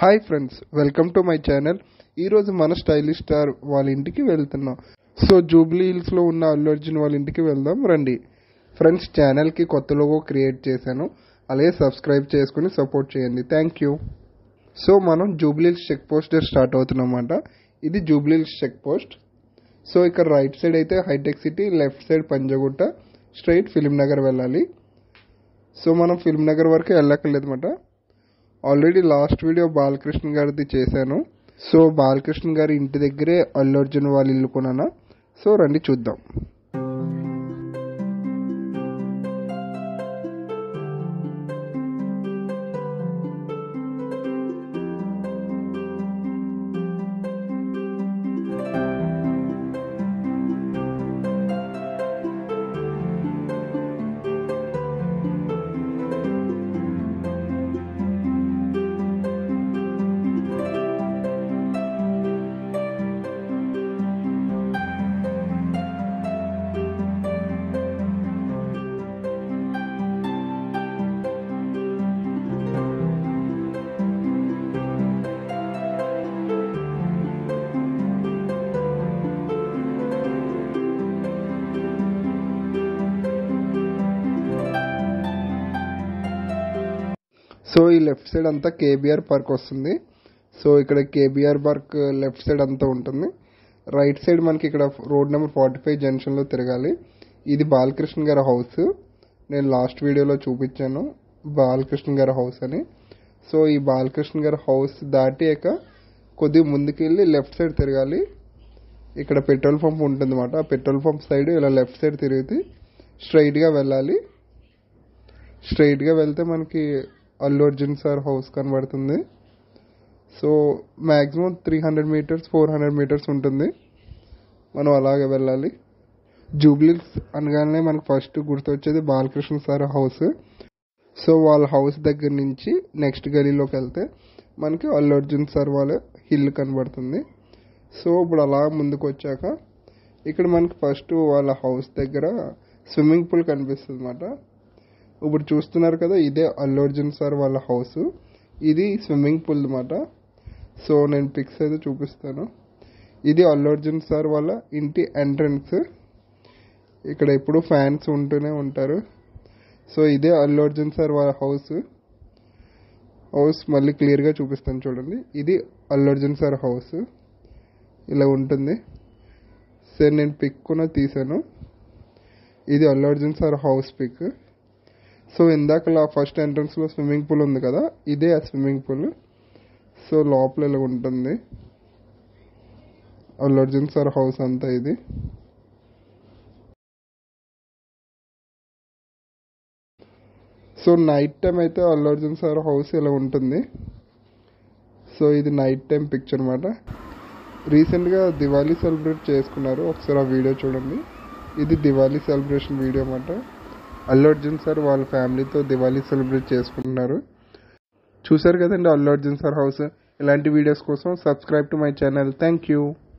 hi friends welcome to my channel ఈరోజు మన stylish star వాళ్ళ ఇంటికి వెళ్తున్నాం సో జూబ్లీ హిల్స్లో ఉన్న అల్లు అర్జున్ వాళ్ళ ఇంటికి వెళ్దాం రండి ఫ్రెండ్స్ ఛానల్కి కొత్త లోగో క్రియేట్ చేశాను అలాగే సబ్స్క్రైబ్ చేసుకుని సపోర్ట్ చేయండి థ్యాంక్ యూ సో మనం Jubilee Hills check post start అవుతున్నమాట ఇది Jubilee Hills check post so ఇక్కడ రైట్ సైడ్ అయితే Hitech City left side Panjagutta straight Film Nagar వెళ్ళాలి సో మనం ఫిల్మ్ నగర్ వరకు వెళ్ళక్కర్లేదు అనమాట ఆల్రెడీ లాస్ట్ వీడియో బాలకృష్ణ గారిది చేశాను సో బాలకృష్ణ గారి ఇంటి దగ్గరే అల్లు అర్జున్ వాళ్ళ ఇల్లు కొన్నాను సో రండి చూద్దాం సో ఈ లెఫ్ట్ సైడ్ అంతా కేబిఆర్ పార్క్ వస్తుంది సో ఇక్కడ కేబిఆర్ పార్క్ లెఫ్ట్ సైడ్ అంతా ఉంటుంది రైట్ సైడ్ మనకి ఇక్కడ రోడ్ నెంబర్ ఫార్టీ ఫైవ్ జంక్షన్లో తిరగాలి ఇది బాలకృష్ణ గారి హౌస్ నేను లాస్ట్ వీడియోలో చూపించాను బాలకృష్ణ గారి హౌస్ అని సో ఈ బాలకృష్ణ గారి హౌస్ దాటాక కొద్దిగా ముందుకెళ్ళి లెఫ్ట్ సైడ్ తిరగాలి ఇక్కడ పెట్రోల్ పంప్ ఉంటుందన్నమాట ఆ పెట్రోల్ పంప్ సైడ్ ఇలా లెఫ్ట్ సైడ్ తిరిగితే స్ట్రైట్గా వెళ్ళాలి స్ట్రైట్గా వెళ్తే మనకి అల్లు అర్జున్ సార్ హౌస్ కనబడుతుంది so maximum three hundred meters four hundred meters ఉంటుంది మనం అలాగే వెళ్ళాలి జూబ్లీస్ అనగానే మనకు ఫస్ట్ గుర్తొచ్చేది బాలకృష్ణ సార్ హౌస్ సో వాళ్ళ హౌస్ దగ్గర నుంచి నెక్స్ట్ గలీలోకి వెళ్తే మనకి అల్లు అర్జున్ సార్ వాళ్ళ హిల్ కనబడుతుంది సో ఇప్పుడు అలా ముందుకు వచ్చాక ఇక్కడ మనకి ఫస్ట్ వాళ్ళ హౌస్ దగ్గర స్విమ్మింగ్ పూల్ కనిపిస్తుంది అన్నమాట ఇప్పుడు చూస్తున్నారు కదా ఇదే అల్లు అర్జున్ సార్ వాళ్ళ హౌస్ ఇది స్విమ్మింగ్ పూల్ అనమాట సో నేను పిక్స్ అయితే చూపిస్తాను ఇది అల్లు అర్జున్ సార్ వాళ్ళ ఇంటి ఎంట్రన్స్ ఇక్కడ ఎప్పుడు ఫ్యాన్స్ ఉంటూనే ఉంటారు సో ఇదే అల్లు అర్జున్ సార్ వాళ్ళ హౌస్ హౌస్ మళ్ళీ క్లియర్గా చూపిస్తాను చూడండి ఇది అల్లు అర్జున్ సార్ హౌస్ ఇలా ఉంటుంది సరే నేను పిక్ కూడా తీసాను ఇది Allu Arjun sir house pic so ఇందాక ఫస్ట్ ఎంట్రన్స్లో స్విమ్మింగ్ పూల్ ఉంది కదా ఇదే ఆ స్విమ్మింగ్ పూల్ సో లోపల ఇలా ఉంటుంది అల్లు అర్జున్ సార్ హౌస్ అంతా ఇది సో నైట్ టైం అయితే అల్లు అర్జున్ సార్ హౌస్ ఇలా ఉంటుంది సో ఇది నైట్ టైం పిక్చర్ అనమాట రీసెంట్గా దివాళీ సెలబ్రేట్ చేసుకున్నారు ఒకసారి ఆ వీడియో చూడండి ఇది దివాళీ సెలబ్రేషన్ వీడియో అన్నమాట అల్లు అర్జున్ సార్ వాళ్ళ ఫ్యామిలీతో దివాళీ సెలబ్రేట్ చేసుకుంటున్నారు చూసారు కదండి అల్లు అర్జున్ సార్ హౌస్ ఇలాంటి వీడియోస్ కోసం subscribe to my channel thank you